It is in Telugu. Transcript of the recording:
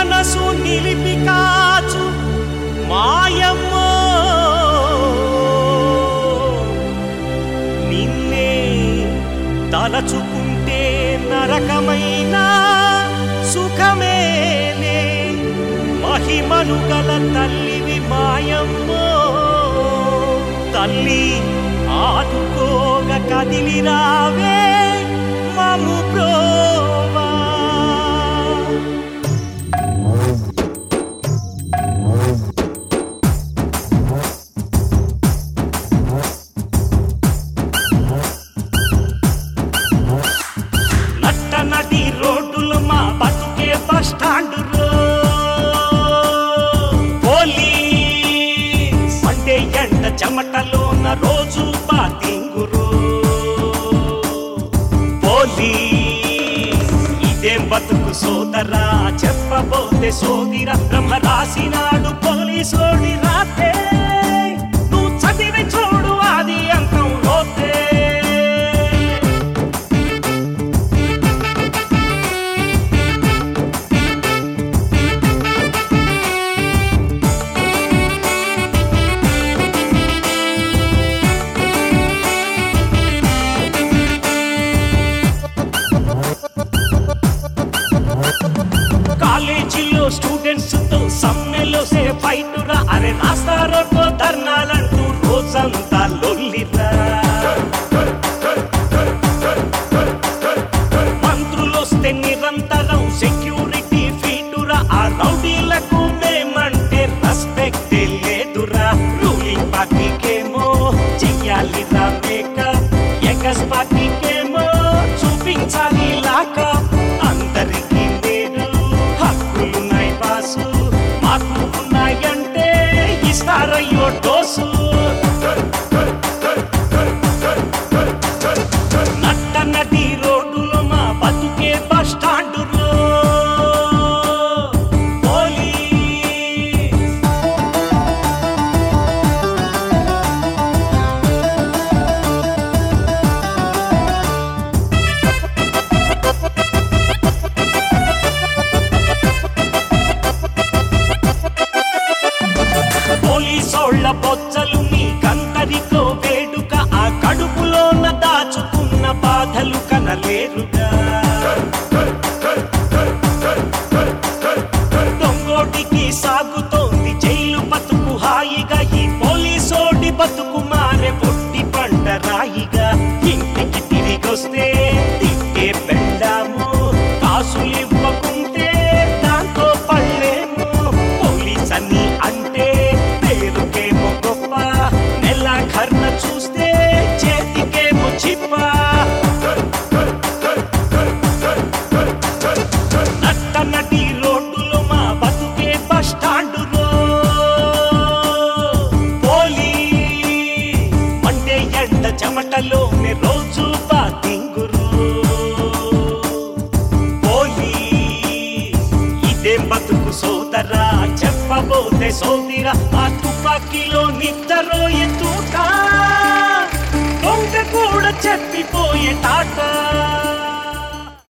మనసు నిలిపి కాచు మాయమ్మో నిన్నే తలచుకుంటే నరకమైన సుఖమేలే మహిమలు గల తల్లివి మాయమ్మో తల్లి ఆదుకోగ కదిలి రావే మము ప్రోవా నట్ట నటి రోడ్డులు మా బతుకే బస్ స్టాండ్ పోలీస్ అంటే ఎండ చెమటలోన రోజు బాతింగురు పోలీస్ ఇదేం బతుకు సోదరా చెప్పబోతే సోదిరా బ్రహ్మ రాసినాడు పోలీసోడి రాతే నువ్వు చదివి చూడు అది అంతం లోతే కాలేజీలో స్టూడెంట్స్ తో సమ్మెలో సే ఫైట్ రా అరే రాస్తారో ధర్నాలంటూ రోజంతా లొల్లిరా మంత్రులొస్తే నిరంతరం సెక్యూరిటీ ఫీటురా ఆ రౌడీలకు మేమంటే రెస్పెక్ట్ లేదురా రూలింగ్ పార్టీకేమో చెయ్యాలిరా మేకప్ ఎగస్ పార్టీకేమో చూపించాలి లాకప్ అందరికీ మీరు హక్కులున్నాయి బాసు మాకు ఉన్నాయంటే ఇస్తారయ్యో డోసు నట్ట నటి రోడ్డులో మా బతుకే బస్ స్టాండ్ పోలీస్ పోలీసోళ్ళ బొచ్చలు మీకందరికో వేడుక ఆ కడుపులోన దాచుకున్న బాధలు కనలేరుగా దొంగోటికి సాగుతోంది జైలు బతుకు హాయిగా ఈ పోలీసోడి బతుకు మారే పొట్టి పంట రాయిగా ఇంటికి తిరిగొస్తే తిట్టే పెళ్ళాము కాసులు ఇవ్వకుంటే దాంతో పళ్ళేము పోలీస్ అని అంటే పేరుకేమో గొప్ప నెల కర్ణ చూస్తే చేతికేమో చిప్ప నట్ట నటి రోడ్డులో మా బతుకే బస్ స్టాండ్ పోలీస్ మండే ఎండ చెమటలోనే రోజు బాతింగురు పోలీస్ ఇదేం బతుకు సోదరా చెప్పబోతే సోదిరా ఆ తుపాకీలో నిద్దరో ఎత్తుతా దొంగ కూడా చెప్పిపోయే టాటా